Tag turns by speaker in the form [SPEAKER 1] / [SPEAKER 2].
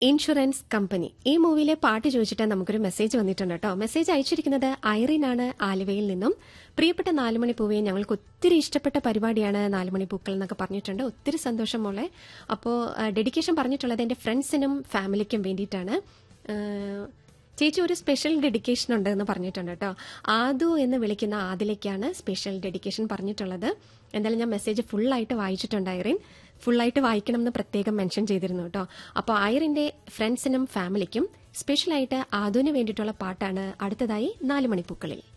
[SPEAKER 1] insurance company ഈ മൂവിയിലെ പാട്ട് ചോദിച്ചിട്ട് നമുക്കൊരു മെസ്സേജ് വന്നിട്ടുണ്ട് കേട്ടോ മെസ്സേജ് അയച്ചിരിക്കുന്നത് ഐറിൻ ആണ് ആലുവയിൽ നിന്നും പ്രിയപ്പെട്ട നാലുമണി പൂവെ ഞങ്ങൾക്ക് ഒത്തിരി ഇഷ്ടപ്പെട്ട പരിപാടിയാണ് നാലുമണി പൂക്കൾ എന്നൊക്കെ പറഞ്ഞിട്ടുണ്ട് ഒത്തിരി സന്തോഷം മോളെ അപ്പോൾ ഡെഡിക്കേഷൻ പറഞ്ഞിട്ടുള്ളത് എന്റെ ഫ്രണ്ട്സിനും ഫാമിലിക്കും വേണ്ടിയിട്ടാണ് ആ, ചേച്ചി ഒരു സ്പെഷ്യൽ ഡെഡിക്കേഷൻ ഉണ്ട് എന്ന് പറഞ്ഞിട്ടുണ്ട് കേട്ടോ ആദു എന്ന് വിളിക്കുന്ന ആദിലേക്കാണ് സ്പെഷ്യൽ ഡെഡിക്കേഷൻ പറഞ്ഞിട്ടുള്ളത് എന്തായാലും ഞാൻ മെസ്സേജ് ഫുള്ളായിട്ട് വായിച്ചിട്ടുണ്ട് ഐറിൻ ഫുള്ളായിട്ട് വായിക്കണം എന്ന് പ്രത്യേകം മെൻഷൻ ചെയ്തിരുന്നു കേട്ടോ അപ്പോൾ ഐറിന്റെ ഫ്രണ്ട്സിനും ഫാമിലിക്കും സ്പെഷ്യലായിട്ട് ആദുവിന് വേണ്ടിയിട്ടുള്ള പാട്ടാണ് അടുത്തതായി നാല് മണിപ്പൂക്കളിൽ